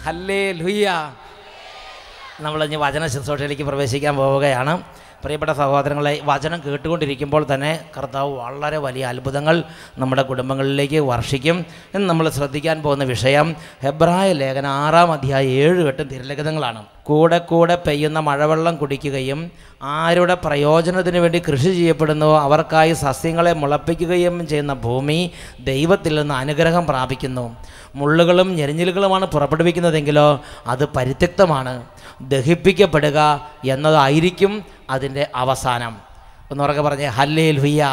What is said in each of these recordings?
ഹല്ലേ ലുയ്യ നമ്മൾ ഇനി വചന ശുശ്രൂഷയിലേക്ക് പ്രവേശിക്കാൻ പോവുകയാണ് പ്രിയപ്പെട്ട സഹോദരങ്ങളെ വചനം കേട്ടുകൊണ്ടിരിക്കുമ്പോൾ തന്നെ കർത്താവ് വളരെ വലിയ അത്ഭുതങ്ങൾ നമ്മുടെ കുടുംബങ്ങളിലേക്ക് വർഷിക്കും എന്ന് നമ്മൾ ശ്രദ്ധിക്കാൻ പോകുന്ന വിഷയം ഹെബ്രായ ലേഖന ആറാം അധ്യായം ഏഴ് എട്ടും തിരലിഖിതങ്ങളാണ് കൂടെ കൂടെ പെയ്യുന്ന മഴവെള്ളം കുടിക്കുകയും ആരുടെ പ്രയോജനത്തിന് വേണ്ടി കൃഷി ചെയ്യപ്പെടുന്നുവോ അവർക്കായി സസ്യങ്ങളെ മുളപ്പിക്കുകയും ചെയ്യുന്ന ഭൂമി ദൈവത്തിൽ നിന്ന് അനുഗ്രഹം പ്രാപിക്കുന്നു മുള്ളുകളും ഞെരിഞ്ഞിലുകളുമാണ് പുറപ്പെടുവിക്കുന്നതെങ്കിലോ അത് പരിത്യക്തമാണ് ദഹിപ്പിക്കപ്പെടുക എന്നതായിരിക്കും അതിൻ്റെ അവസാനം ഒന്നുറക്കെ പറഞ്ഞേ hallelujah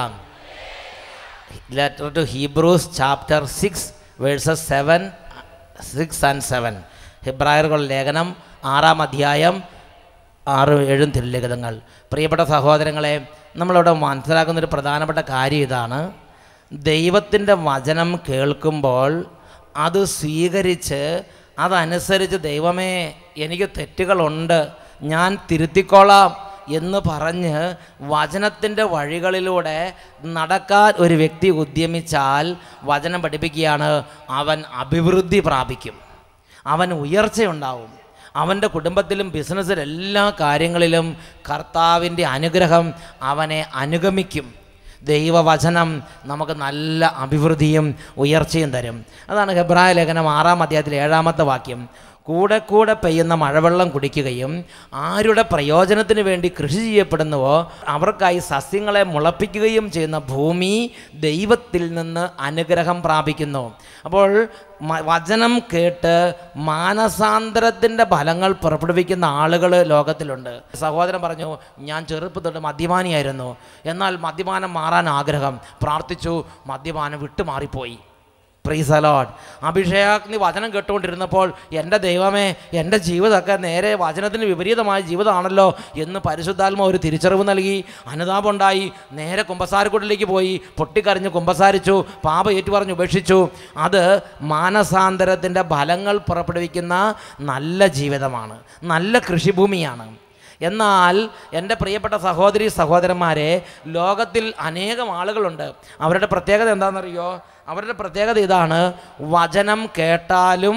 letter to Hebrews chapter six verses seven six and seven ഹിബ്രായറുകളുടെ ലേഖനം ആറാം അധ്യായം ആറ് ഏഴും തിരുലിഖിതങ്ങൾ പ്രിയപ്പെട്ട സഹോദരങ്ങളെ നമ്മളിവിടെ മനസ്സിലാക്കുന്ന ഒരു പ്രധാനപ്പെട്ട കാര്യം ഇതാണ് ദൈവത്തിൻ്റെ വചനം കേൾക്കുമ്പോൾ അത് സ്വീകരിച്ച് അതനുസരിച്ച് ദൈവമേ എനിക്ക് തെറ്റുകളുണ്ട് ഞാൻ തിരുത്തിക്കോളാം എന്ന് പറഞ്ഞ് വചനത്തിൻ്റെ വഴികളിലൂടെ നടക്കാൻ ഒരു വ്യക്തി ഉദ്യമിച്ചാൽ വചനം പഠിപ്പിക്കുകയാണ് അവൻ അഭിവൃദ്ധി പ്രാപിക്കും അവൻ ഉയർച്ചയുണ്ടാവും അവൻ്റെ കുടുംബത്തിലും ബിസിനസ്സിലും എല്ലാ കാര്യങ്ങളിലും കർത്താവിൻ്റെ അനുഗ്രഹം അവനെ അനുഗമിക്കും ദൈവവചനം നമുക്ക് നല്ല അഭിവൃദ്ധിയും ഉയർച്ചയും തരും അതാണ് ഹെബ്രായ ലേഖനം ആറാം അധ്യായത്തിലെ ഏഴാമത്തെ വാക്യം കൂടെ കൂടെ പെയ്യുന്ന മഴവെള്ളം കുടിക്കുകയും ആരുടെ പ്രയോജനത്തിന് വേണ്ടി കൃഷി ചെയ്യപ്പെടുന്നുവോ അവർക്കായി സസ്യങ്ങളെ മുളപ്പിക്കുകയും ചെയ്യുന്ന ഭൂമി ദൈവത്തിൽ നിന്ന് അനുഗ്രഹം പ്രാപിക്കുന്നു അപ്പോൾ മ- വചനം കേട്ട് മാനസാന്തരത്തിൻ്റെ ഫലങ്ങൾ പുറപ്പെടുവിക്കുന്ന ആളുകൾ ലോകത്തിലുണ്ട് സഹോദരൻ പറഞ്ഞു ഞാൻ ചെറുപ്പം തൊട്ട് മദ്യപാനിയായിരുന്നു എന്നാൽ മദ്യപാനം മാറാൻ ആഗ്രഹം പ്രാർത്ഥിച്ചു മദ്യപാനം വിട്ടുമാറിപ്പോയി പ്രീസ് അലോഡ് അഭിഷേകാഗ്നി വചനം കേട്ടുകൊണ്ടിരുന്നപ്പോൾ എൻ്റെ ദൈവമേ എൻ്റെ ജീവിതമൊക്കെ നേരെ വചനത്തിന് വിപരീതമായ ജീവിതമാണല്ലോ എന്ന് പരിശുദ്ധാത്മ ഒരു തിരിച്ചറിവ് നൽകി അനുതാപമുണ്ടായി നേരെ കുമ്പസാരക്കുട്ടിലേക്ക് പോയി പൊട്ടിക്കരഞ്ഞ് കുമ്പസാരിച്ചു പാപ ഏറ്റുപറഞ്ഞ് ഉപേക്ഷിച്ചു അത് മാനസാന്തരത്തിൻ്റെ ഫലങ്ങൾ പുറപ്പെടുവിക്കുന്ന നല്ല ജീവിതമാണ് നല്ല കൃഷിഭൂമിയാണ് എന്നാൽ എൻ്റെ പ്രിയപ്പെട്ട സഹോദരി സഹോദരന്മാരെ ലോകത്തിൽ അനേകം ആളുകളുണ്ട് അവരുടെ പ്രത്യേകത എന്താണെന്നറിയോ അവരുടെ പ്രത്യേകത ഇതാണ് വചനം കേട്ടാലും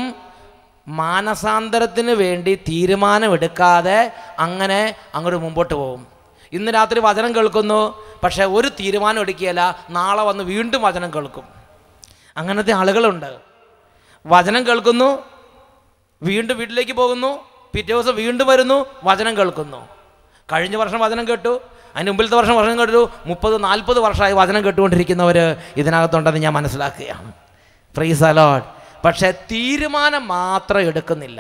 മാനസാന്തരത്തിന് വേണ്ടി തീരുമാനമെടുക്കാതെ അങ്ങനെ അങ്ങോട്ട് മുമ്പോട്ട് പോകും ഇന്ന് രാത്രി വചനം കേൾക്കുന്നു പക്ഷേ ഒരു തീരുമാനം എടുക്കുകയില്ല നാളെ വന്ന് വീണ്ടും വചനം കേൾക്കും അങ്ങനത്തെ ആളുകളുണ്ട് വചനം കേൾക്കുന്നു വീണ്ടും വീട്ടിലേക്ക് പോകുന്നു പിറ്റേ ദിവസം വീണ്ടും വരുന്നു വചനം കേൾക്കുന്നു കഴിഞ്ഞ വർഷം വചനം കേട്ടു അതിന് മുമ്പിലത്തെ വർഷം വചനം കേട്ടു മുപ്പത് നാൽപ്പത് വർഷമായി വചനം കേട്ടുകൊണ്ടിരിക്കുന്നവർ ഇതിനകത്തുണ്ടെന്ന് ഞാൻ മനസ്സിലാക്കുകയാണ് ഫ്രീസ് അലോഡ് പക്ഷേ തീരുമാനം മാത്രം എടുക്കുന്നില്ല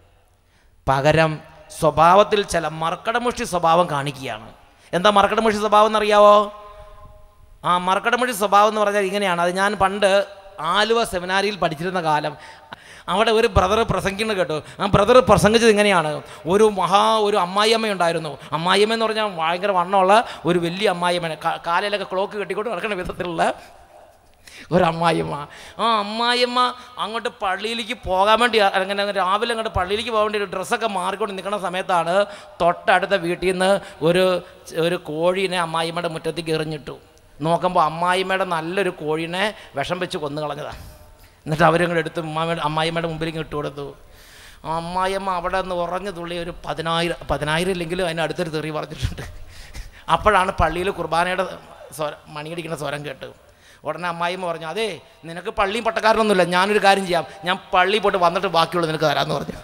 പകരം സ്വഭാവത്തിൽ ചില മർക്കടമുഷ്ടി സ്വഭാവം കാണിക്കുകയാണ് എന്താ മർക്കടമുഷ്ടി സ്വഭാവം എന്നറിയാവോ ആ മർക്കടമുഴി സ്വഭാവം എന്ന് പറഞ്ഞാൽ ഇങ്ങനെയാണ് അത് ഞാൻ പണ്ട് ആലുവ സെമിനാരിയിൽ പഠിച്ചിരുന്ന കാലം അവിടെ ഒരു ബ്രദർ പ്രസംഗിക്കുന്നത് കേട്ടു ആ ബ്രദർ പ്രസംഗിച്ചത് ഇങ്ങനെയാണ് ഒരു മഹാ ഒരു അമ്മായിയമ്മ ഉണ്ടായിരുന്നു അമ്മായിയമ്മ എന്ന് പറഞ്ഞാൽ ഭയങ്കര വണ്ണമുള്ള ഒരു വലിയ അമ്മായിയമ്മ കാ- കാലിലൊക്കെ ക്ലോക്ക് കെട്ടിക്കൊണ്ട് നടക്കുന്ന വിധത്തിലുള്ള ഒരു അമ്മായിയമ്മ ആ അമ്മായിയമ്മ അങ്ങോട്ട് പള്ളിയിലേക്ക് പോകാൻ വേണ്ടി അങ്ങനെ അങ്ങ് രാവിലെ അങ്ങോട്ട് പള്ളിയിലേക്ക് പോകാൻ വേണ്ടി ഒരു ഡ്രസ്സൊക്കെ മാറിക്കൊണ്ട് നിൽക്കുന്ന സമയത്താണ് തൊട്ടടുത്ത വീട്ടിൽ നിന്ന് ഒരു ഒരു കോഴീനെ അമ്മായിമ്മയുടെ മുറ്റത്തേക്ക് എറിഞ്ഞിട്ടു നോക്കുമ്പോൾ അമ്മായിമ്മയുടെ നല്ലൊരു കോഴീനെ വിഷം വെച്ച് കൊന്നു കളഞ്ഞതാണ് എന്നിട്ട് അവരങ്ങോട്ട് എടുത്ത് ഉമ്മാമ്മയുടെ അമ്മായിമ്മയുടെ മുമ്പിലേക്ക് ഇട്ട് കൊടുത്തു ആ അമ്മായിയമ്മ അവിടെ നിന്ന് ഉറഞ്ഞു തുള്ളി ഒരു പതിനായിരം പതിനായിരം ഇല്ലെങ്കിലും അതിന് അടുത്തൊരു തെറി പറഞ്ഞിട്ടുണ്ട് അപ്പോഴാണ് പള്ളിയിൽ കുർബാനയുടെ സ്വരം മണിയടിക്കുന്ന സ്വരം കേട്ടു ഉടനെ അമ്മായിമ്മ പറഞ്ഞു അതെ നിനക്ക് പള്ളിയും പട്ടക്കാരനൊന്നുമില്ല ഞാനൊരു കാര്യം ചെയ്യാം ഞാൻ പള്ളി പോയിട്ട് വന്നിട്ട് ബാക്കിയുള്ളത് നിനക്ക് തരാമെന്ന് പറഞ്ഞു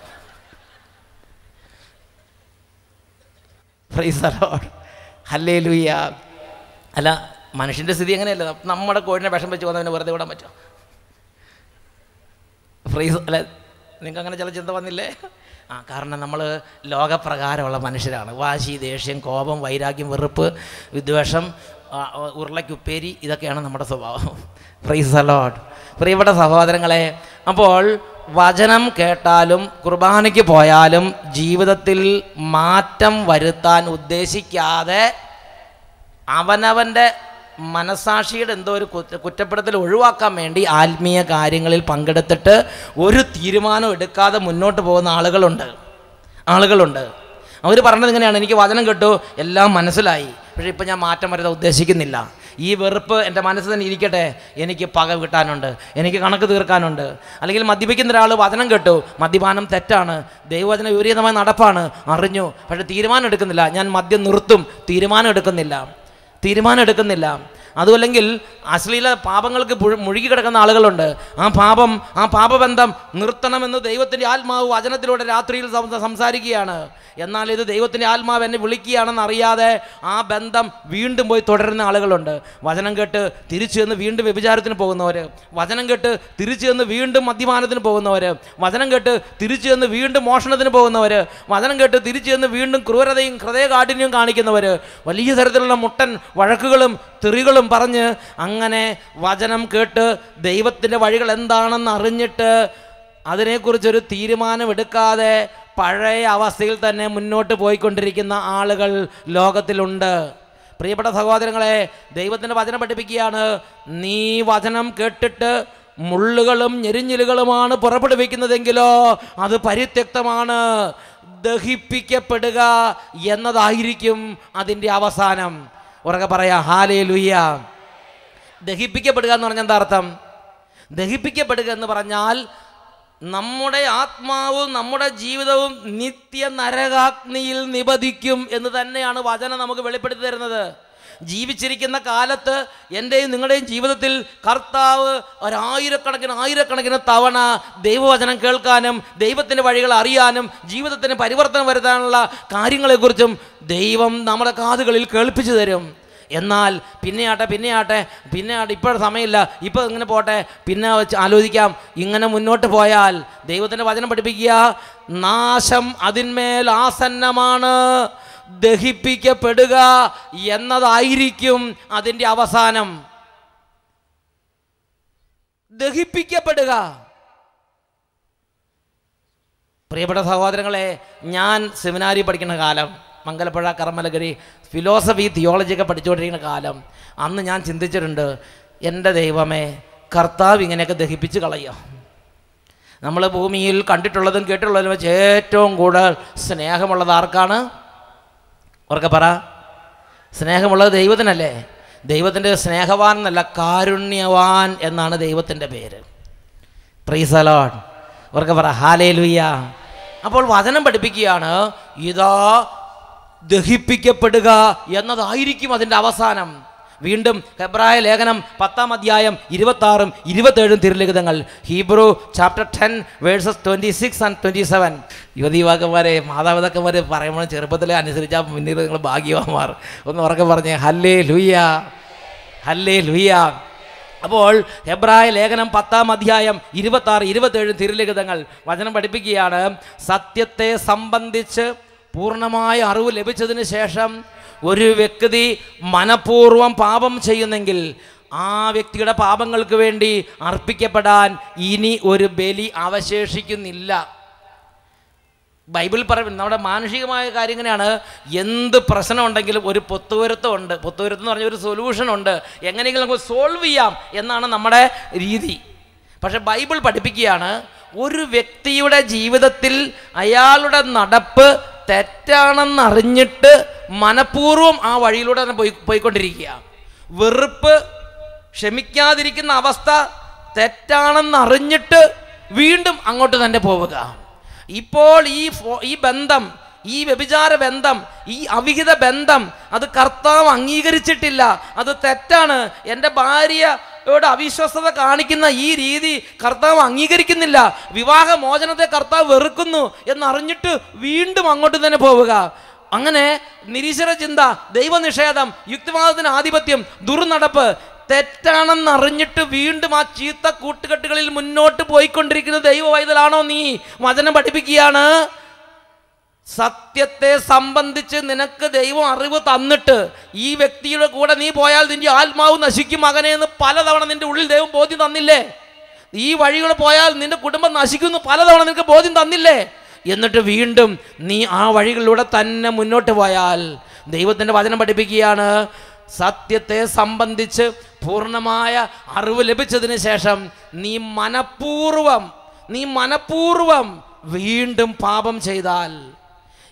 ഹല്ലേ ലൂയ്യ അല്ല മനുഷ്യൻ്റെ സ്ഥിതി അങ്ങനെയല്ല നമ്മുടെ കോഴിനെ വിഷം വെച്ച് വന്നവനെ വെറുതെ വിടാൻ പറ്റുമോ ഫ്രീസ് അല്ല നിങ്ങൾക്ക് അങ്ങനെ ചില ചിന്ത വന്നില്ലേ ആ കാരണം നമ്മൾ ലോകപ്രകാരമുള്ള മനുഷ്യരാണ് വാശി ദേഷ്യം കോപം വൈരാഗ്യം വെറുപ്പ് വിദ്വേഷം ആ, ഉരുളയ്ക്കുപ്പേരി ഇതൊക്കെയാണ് നമ്മുടെ സ്വഭാവം ഫ്രീസ് അലോട്ട് പ്രിയപ്പെട്ട സഹോദരങ്ങളെ അപ്പോൾ വചനം കേട്ടാലും കുർബാനയ്ക്ക് പോയാലും ജീവിതത്തിൽ മാറ്റം വരുത്താൻ ഉദ്ദേശിക്കാതെ അവനവൻ്റെ മനസാക്ഷിയുടെ എന്തോ ഒരു കുറ്റ- കുറ്റപ്പെടുത്തൽ ഒഴിവാക്കാൻ വേണ്ടി ആത്മീയ കാര്യങ്ങളിൽ പങ്കെടുത്തിട്ട് ഒരു തീരുമാനം എടുക്കാതെ മുന്നോട്ട് പോകുന്ന ആളുകളുണ്ട് ആളുകളുണ്ട് അവർ പറഞ്ഞത് ഇങ്ങനെയാണ് എനിക്ക് വചനം കേട്ടു എല്ലാം മനസ്സിലായി പക്ഷേ ഇപ്പം ഞാൻ മാറ്റം വരുത്താൻ ഉദ്ദേശിക്കുന്നില്ല ഈ വെറുപ്പ് എൻ്റെ മനസ്സിൽ തന്നെ ഇരിക്കട്ടെ എനിക്ക് പക കിട്ടാനുണ്ട് എനിക്ക് കണക്ക് തീർക്കാനുണ്ട് അല്ലെങ്കിൽ മദ്യപിക്കുന്ന ഒരാൾ വചനം കേട്ടു മദ്യപാനം തെറ്റാണ് ദൈവവചന വിപരീതമായ നടപ്പാണ് അറിഞ്ഞു പക്ഷെ തീരുമാനം എടുക്കുന്നില്ല ഞാൻ മദ്യം നിർത്തും തീരുമാനം എടുക്കുന്നില്ല തീരുമാനം എടുക്കുന്നില്ല അതുമല്ലെങ്കിൽ അശ്ലീല പാപങ്ങൾക്ക് പുഴ- മുഴുകി കിടക്കുന്ന ആളുകളുണ്ട് ആ പാപം ആ പാപബന്ധം നിർത്തണമെന്ന് ദൈവത്തിൻ്റെ ആത്മാവ് വചനത്തിലൂടെ രാത്രിയിൽ സം- സംസാരിക്കുകയാണ് എന്നാൽ ഇത് ദൈവത്തിൻ്റെ ആത്മാവ് എന്നെ വിളിക്കുകയാണെന്ന് അറിയാതെ ആ ബന്ധം വീണ്ടും പോയി തുടരുന്ന ആളുകളുണ്ട് വചനം കേട്ട് തിരിച്ചു ചെന്ന് വീണ്ടും വ്യഭിചാരത്തിന് പോകുന്നവർ വചനം കേട്ട് തിരിച്ചു ചെന്ന് വീണ്ടും മദ്യപാനത്തിന് പോകുന്നവർ വചനം കേട്ട് തിരിച്ചു ചെന്ന് വീണ്ടും മോഷണത്തിന് പോകുന്നവർ വചനം കേട്ട് തിരിച്ചു ചെന്ന് വീണ്ടും ക്രൂരതയും ഹൃദയകാഠിന്യവും കാണിക്കുന്നവർ വലിയ തരത്തിലുള്ള മുട്ടൻ വഴക്കുകളും തെറികളും പറഞ്ഞ് അങ്ങനെ വചനം കേട്ട് ദൈവത്തിൻ്റെ വഴികൾ എന്താണെന്ന് അറിഞ്ഞിട്ട് അതിനെക്കുറിച്ചൊരു തീരുമാനമെടുക്കാതെ പഴയ അവസ്ഥയിൽ തന്നെ മുന്നോട്ട് പോയിക്കൊണ്ടിരിക്കുന്ന ആളുകൾ ലോകത്തിലുണ്ട് പ്രിയപ്പെട്ട സഹോദരങ്ങളെ ദൈവത്തിൻ്റെ വചനം പഠിപ്പിക്കുകയാണ് നീ വചനം കേട്ടിട്ട് മുള്ളുകളും ഞെരിഞ്ഞിലുകളുമാണ് പുറപ്പെടുവിക്കുന്നതെങ്കിലോ അത് പരിത്യക്തമാണ് ദഹിപ്പിക്കപ്പെടുക എന്നതായിരിക്കും അതിൻ്റെ അവസാനം ഉറക്കെ പറയാ ഹാലേ ലുയ്യ ദഹിപ്പിക്കപ്പെടുക എന്ന് പറഞ്ഞാൽ എന്താ അർത്ഥം ദഹിപ്പിക്കപ്പെടുക എന്ന് പറഞ്ഞാൽ നമ്മുടെ ആത്മാവും നമ്മുടെ ജീവിതവും നിത്യ നരകാഗ്നിയിൽ നിബദിക്കും എന്ന് തന്നെയാണ് വചനം നമുക്ക് വെളിപ്പെടുത്തി തരുന്നത് ജീവിച്ചിരിക്കുന്ന കാലത്ത് എൻ്റെയും നിങ്ങളുടെയും ജീവിതത്തിൽ കർത്താവ് ഒരായിരക്കണക്കിന് ആയിരക്കണക്കിന് തവണ ദൈവവചനം കേൾക്കാനും ദൈവത്തിൻ്റെ വഴികൾ അറിയാനും ജീവിതത്തിന് പരിവർത്തനം വരുത്താനുള്ള കാര്യങ്ങളെക്കുറിച്ചും ദൈവം നമ്മുടെ കാതുകളിൽ കേൾപ്പിച്ചു തരും എന്നാൽ പിന്നെ ആട്ടെ പിന്നെ ആട്ടെ പിന്നെ ആട്ടെ ഇപ്പോൾ സമയമില്ല ഇപ്പോൾ ഇങ്ങനെ പോട്ടെ പിന്നെ വെച്ച് ആലോചിക്കാം ഇങ്ങനെ മുന്നോട്ട് പോയാൽ ദൈവത്തിൻ്റെ വചനം പഠിപ്പിക്കുക നാശം അതിന്മേൽ ആസന്നമാണ് ദഹിപ്പിക്കപ്പെടുക എന്നതായിരിക്കും അതിൻ്റെ അവസാനം ദഹിപ്പിക്കപ്പെടുക പ്രിയപ്പെട്ട സഹോദരങ്ങളെ ഞാൻ സെമിനാരി പഠിക്കുന്ന കാലം മംഗലപ്പുഴ കർമ്മലഗിരി ഫിലോസഫി തിയോളജിയൊക്കെ പഠിച്ചുകൊണ്ടിരിക്കുന്ന കാലം അന്ന് ഞാൻ ചിന്തിച്ചിട്ടുണ്ട് എൻ്റെ ദൈവമേ കർത്താവ് ഇങ്ങനെയൊക്കെ ദഹിപ്പിച്ച് കളയുക നമ്മൾ ഭൂമിയിൽ കണ്ടിട്ടുള്ളതും കേട്ടിട്ടുള്ളതും വെച്ച് ഏറ്റവും കൂടുതൽ സ്നേഹമുള്ളത് ആർക്കാണ് ഉറക്കെ പറ സ്നേഹമുള്ളത് ദൈവത്തിനല്ലേ ദൈവത്തിൻ്റെ സ്നേഹവാൻ എന്നല്ല കാരുണ്യവാൻ എന്നാണ് ദൈവത്തിൻ്റെ പേര് പ്രീസലോൺ ഉറക്കെ പറ ഹാലേ ലുയ്യ അപ്പോൾ വചനം പഠിപ്പിക്കുകയാണ് ഇതാ ദഹിപ്പിക്കപ്പെടുക എന്നതായിരിക്കും അതിൻ്റെ അവസാനം വീണ്ടും ഹെബ്രായ ലേഖനം പത്താം അധ്യായം ഇരുപത്താറും ഇരുപത്തേഴും തിരുലിഖിതങ്ങൾ Hebrew chapter ten verses twenty six and twenty seven യുവതീവാക്കന്മാരെ മാതാപിതാക്കന്മാർ പറയുമ്പോൾ ചെറുപ്പത്തിലെ അനുസരിച്ചാൽ പിന്നീട് നിങ്ങൾ ഭാഗ്യവാന്മാർ ഒന്ന് ഉറക്കെ പറഞ്ഞേ ഹല്ലേ ലുയ്യ ഹല്ലേ ലുയ്യ അപ്പോൾ ഹെബ്രായ ലേഖനം പത്താം അധ്യായം ഇരുപത്താറ് ഇരുപത്തേഴ് തിരുലിഖിതങ്ങൾ വചനം പഠിപ്പിക്കുകയാണ് സത്യത്തെ സംബന്ധിച്ച് പൂർണ്ണമായ അറിവ് ലഭിച്ചതിന് ശേഷം ഒരു വ്യക്തി മനഃപൂർവ്വം പാപം ചെയ്യുന്നെങ്കിൽ ആ വ്യക്തിയുടെ പാപങ്ങൾക്ക് വേണ്ടി അർപ്പിക്കപ്പെടാൻ ഇനി ഒരു ബലി അവശേഷിക്കുന്നില്ല ബൈബിൾ പറയും നമ്മുടെ മാനുഷികമായ കാര്യം ഇങ്ങനെയാണ് എന്ത് പ്രശ്നം ഉണ്ടെങ്കിലും ഒരു പൊത്തുവരുത്തം ഉണ്ട് പൊത്തുവരുത്തം എന്ന് പറഞ്ഞ ഒരു സൊല്യൂഷൻ ഉണ്ട് എങ്ങനെയെങ്കിലും നമുക്ക് സോൾവ് ചെയ്യാം എന്നാണ് നമ്മുടെ രീതി പക്ഷെ ബൈബിൾ പഠിപ്പിക്കുകയാണ് ഒരു വ്യക്തിയുടെ ജീവിതത്തിൽ അയാളുടെ നടപ്പ് തെറ്റാണെന്നറിഞ്ഞിട്ട് മനഃപൂർവ്വം ആ വഴിയിലൂടെ തന്നെ പോയി പോയിക്കൊണ്ടിരിക്കുക വെറുപ്പ് ക്ഷമിക്കാതിരിക്കുന്ന അവസ്ഥ തെറ്റാണെന്നറിഞ്ഞിട്ട് വീണ്ടും അങ്ങോട്ട് തന്നെ പോവുക ഇപ്പോൾ ഈ ഫോ- ഈ ബന്ധം ഈ വ്യഭിചാര ബന്ധം ഈ അവിഹിത ബന്ധം അത് കർത്താവ് അംഗീകരിച്ചിട്ടില്ല അത് തെറ്റാണ് എൻ്റെ ഭാര്യയോട് അവിശ്വസ്തത കാണിക്കുന്ന ഈ രീതി കർത്താവ് അംഗീകരിക്കുന്നില്ല വിവാഹമോചനത്തെ കർത്താവ് വെറുക്കുന്നു എന്നറിഞ്ഞിട്ട് വീണ്ടും അങ്ങോട്ട് തന്നെ പോവുക അങ്ങനെ നിരീശ്വര ചിന്ത ദൈവനിഷേധം യുക്തിവാദത്തിന് ആധിപത്യം ദുർനടപ്പ് തെറ്റാണെന്നറിഞ്ഞിട്ട് വീണ്ടും ആ ചീത്ത കൂട്ടുകെട്ടുകളിൽ മുന്നോട്ട് പോയിക്കൊണ്ടിരിക്കുന്ന ദൈവ വൈതലാണോ നീ വചനം പഠിപ്പിക്കുകയാണ് സത്യത്തെ സംബന്ധിച്ച് നിനക്ക് ദൈവം അറിവ് തന്നിട്ട് ഈ വ്യക്തിയുടെ കൂടെ നീ പോയാൽ നിന്റെ ആത്മാവ് നശിക്കും മകനെ എന്ന് പലതവണ നിന്റെ ഉള്ളിൽ ദൈവം ബോധ്യം തന്നില്ലേ ഈ വഴികൾ പോയാൽ നിന്റെ കുടുംബം നശിക്കുന്നു പലതവണ നിനക്ക് ബോധ്യം തന്നില്ലേ എന്നിട്ട് വീണ്ടും നീ ആ വഴികളിലൂടെ തന്നെ മുന്നോട്ട് പോയാൽ ദൈവത്തിൻ്റെ വചനം പഠിപ്പിക്കുകയാണ് സത്യത്തെ സംബന്ധിച്ച് പൂർണ്ണമായ അറിവ് ലഭിച്ചതിന് ശേഷം നീ മനഃപൂർവം നീ മനഃപൂർവം വീണ്ടും പാപം ചെയ്താൽ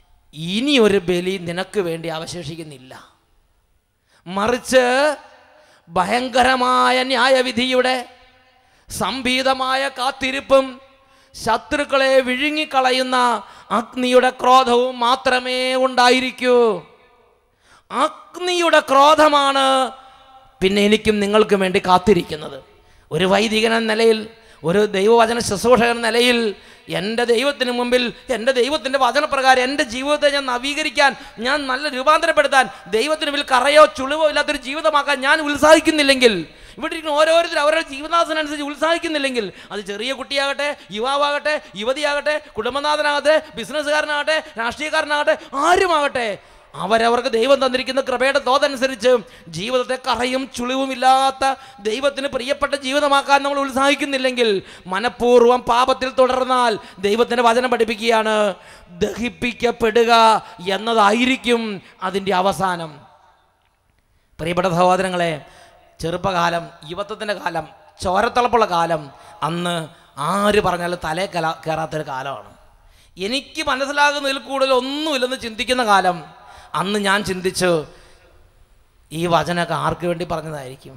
ഇനി ഒരു ബലി നിനക്ക് വേണ്ടി അവശേഷിക്കുന്നില്ല മറിച്ച് ഭയങ്കരമായ ന്യായവിധിയുടെ സംഭീതമായ കാത്തിരിപ്പും ശത്രുക്കളെ വിഴുങ്ങിക്കളയുന്ന അഗ്നിയുടെ ക്രോധവും മാത്രമേ ഉണ്ടായിരിക്കൂ അഗ്നിയുടെ ക്രോധമാണ് പിന്നെ എനിക്കും നിങ്ങൾക്കും വേണ്ടി കാത്തിരിക്കുന്നത് ഒരു വൈദികൻ എന്ന നിലയിൽ ഒരു ദൈവവചന ശുശ്രൂഷകൻ എന്ന നിലയിൽ എൻ്റെ ദൈവത്തിന് മുമ്പിൽ എൻ്റെ ദൈവത്തിൻ്റെ വചനപ്രകാരം എൻ്റെ ജീവിതത്തെ ഞാൻ നവീകരിക്കാൻ ഞാൻ നല്ല രൂപാന്തരപ്പെടുത്താൻ ദൈവത്തിന് മുമ്പിൽ കറയോ ചുളിവോ ഇല്ലാത്തൊരു ജീവിതമാക്കാൻ ഞാൻ ഉത്സാഹിക്കുന്നില്ലെങ്കിൽ ഇവിടെ ഇരിക്കുന്ന ഓരോരുത്തരും അവരുടെ ജീവിതാസനനുസരിച്ച് ഉത്സാഹിക്കുന്നില്ലെങ്കിൽ അത് ചെറിയ കുട്ടിയാകട്ടെ യുവാവാകട്ടെ യുവതിയാകട്ടെ കുടുംബനാഥനാകട്ടെ ബിസിനസ്സുകാരനാകട്ടെ രാഷ്ട്രീയക്കാരനാകട്ടെ ആരുമാകട്ടെ അവരവർക്ക് ദൈവം തന്നിരിക്കുന്ന കൃപയുടെ തോതനുസരിച്ച് ജീവിതത്തെ കറയും ചുളിവുമില്ലാത്ത ദൈവത്തിന് പ്രിയപ്പെട്ട ജീവിതമാക്കാൻ നമ്മൾ ഉത്സാഹിക്കുന്നില്ലെങ്കിൽ മനഃപൂർവ്വം പാപത്തിൽ തുടർന്നാൽ ദൈവത്തിൻ്റെ വചനം പഠിപ്പിക്കുകയാണ് ദഹിപ്പിക്കപ്പെടുക എന്നതായിരിക്കും അതിൻ്റെ അവസാനം പ്രിയപ്പെട്ട സഹോദരങ്ങളെ ചെറുപ്പകാലം യുവത്വത്തിൻ്റെ കാലം ചോരത്തിളപ്പുള്ള കാലം അന്ന് ആര് പറഞ്ഞാലും തലേ കല കയറാത്തൊരു കാലമാണ് എനിക്ക് മനസ്സിലാകുന്നതിൽ കൂടുതൽ ഒന്നുമില്ലെന്ന് ചിന്തിക്കുന്ന കാലം അന്ന് ഞാൻ ചിന്തിച്ചു ഈ വചനമൊക്കെ ആർക്ക് വേണ്ടി പറഞ്ഞതായിരിക്കും